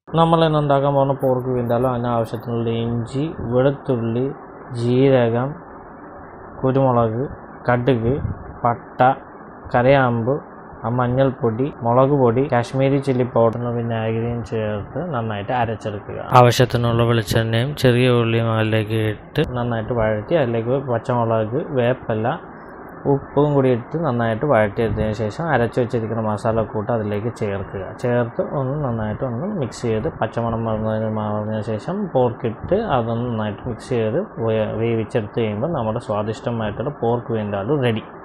നമ്മൾ ഇന്ന് ഉണ്ടാക്കാൻ പോകുന്ന പോർക്ക് വീണ്ടാലും അതിന് ആവശ്യത്തിനുള്ള ഇഞ്ചി വെളുത്തുള്ളി ജീരകം കുരുമുളക് കടുക് പട്ട കരയാമ്പ് ആ മഞ്ഞൾപ്പൊടി മുളക് പൊടി കാശ്മീരി ചില്ലി പൗഡറും വിനാഗിരിയും ചേർത്ത് നന്നായിട്ട് അരച്ചെടുക്കുക ആവശ്യത്തിനുള്ള വെളിച്ചെണ്ണയും ചെറിയ ഉള്ളിയും അതിലേക്ക് ഇട്ട് നന്നായിട്ട് വഴറ്റി അതിലേക്ക് പച്ചമുളക് വേപ്പില ഉപ്പും കൂടി ഇട്ട് നന്നായിട്ട് വഴറ്റിയെടുത്തതിന് ശേഷം അരച്ചു വെച്ചിരിക്കുന്ന മസാലക്കൂട്ട് അതിലേക്ക് ചേർക്കുക ചേർത്ത് ഒന്ന് നന്നായിട്ട് ഒന്ന് മിക്സ് ചെയ്ത് പച്ചമണം മറന്നതിന് മാറുന്നതിന് ശേഷം പോർക്കിട്ട് അതൊന്ന് നന്നായിട്ട് മിക്സ് ചെയ്ത് വേ- വേവിച്ചെടുത്ത് കഴിയുമ്പോൾ നമ്മുടെ സ്വാദിഷ്ടമായിട്ടുള്ള പോർക്ക് വീണ്ടാലും റെഡി